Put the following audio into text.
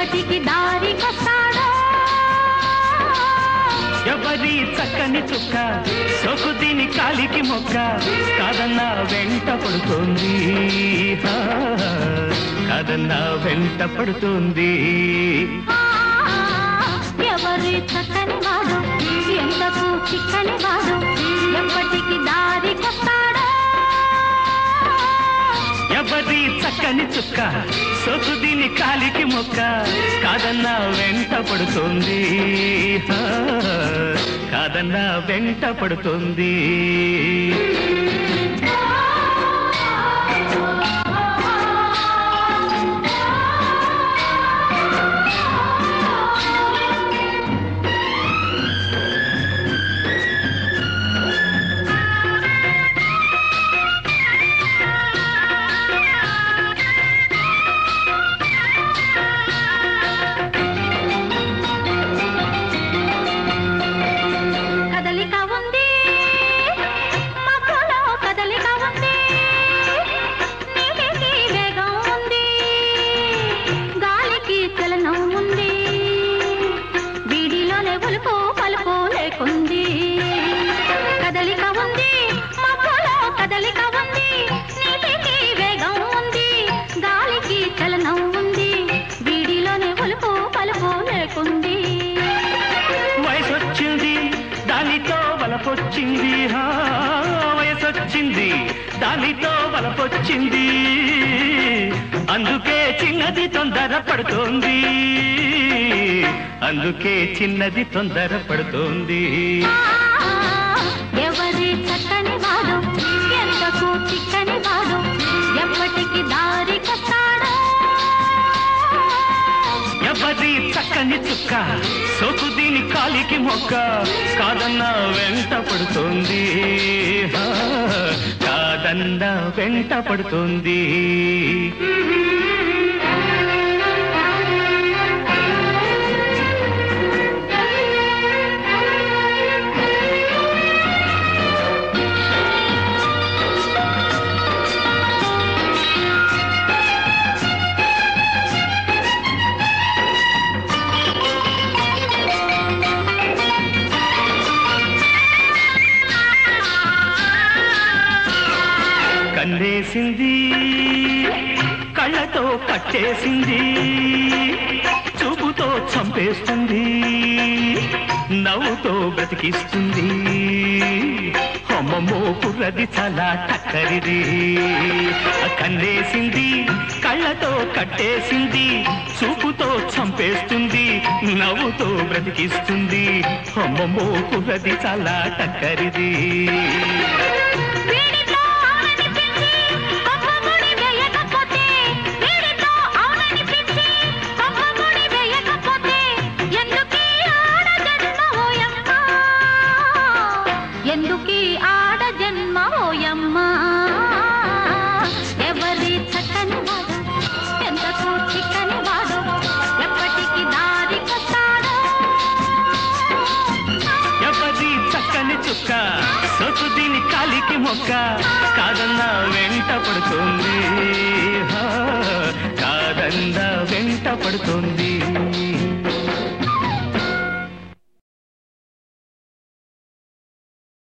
ఎప్పటికి దారికొస్తాడో ఎవరి చక్కని చుక్క సొకు దీని కాలికి మొక్క కాదన్న వెంట పడుతోంది హా, కాదన్న వెంట పడుతోంది ఆ, ఎవరి చక్కని వాడు ఎంతకు చిక్కని వాడు ఎప్పటికి దారికొస్తాడో ఎవరి చక్కని చుక్క సొకు దీని కాలికి మొక్క కాదన్న వెంట పడుతోంది హా, కాదన్న వెంట పడుతోంది కదలిక ఉంది మబ్బులో కదలిక ఉంది నీటికి వేగం ఉంది గాలికి చలనం ఉంది వీడిలోనే ఉలుపు పలుపు లేకుంది కదలిక ఉంది మబ్బులో కదలిక ఉంది నీటికి వేగం ఉంది గాలికి చలనం ఉంది వీడిలోనే ఉలుపు పలుపు లేకుంది వయసొచ్చింది దానితో వలపొచ్చింది హా, వయసొచ్చింది దానితో వలపొచ్చింది అందుకే చిన్నది తొందర పడుతోంది అందుకే చిన్నది తొందర పడుతోంది ఎవరి చక్కని వాడు ఎంతకు చిక్కని వాడు ఎప్పటికి దారి కస్తాడో ఎవరి చక్కని చుక్క సోకు దీని కాలికి మొక్క కాదన్న వెంట పడుతోంది హా, కాదన్న వెంట పడుతోంది కన్నేసింది కళ్ళతో కట్టేసింది చూపుతో చంపేస్తుంది నవ్వుతో బ్రతికిస్తుంది అమ్మమ్మో కుర్రది చాలా టక్కరిది కన్నేసింది కళ్ళతో కట్టేసింది చూపుతో చంపేస్తుంది నవ్వుతో బ్రతికిస్తుంది అమ్మమ్మో కుర్రది చాలా టక్కరిది వీడితో అవుననిపించి కొమ్మముడి వేయకపోతే వీడితో అవుననిపించి కొమ్మముడి వేయకపోతే ఎందుకీ ఆడ జన్మ ఓయమ్మ ఎందుకీ ఆడ జన్మ ఓయమ్మ ఎవరి చక్కని వాడు ఎంతకు చిక్కని వాడు ఎప్పటికి దారి కస్తాడో ఎవరి చక్కని చుక్క సొత్తు దీని కాలికి మొక్క కాదన్న వెంట పడుతుంది హా, కాదన్న వెంట పడుతుంది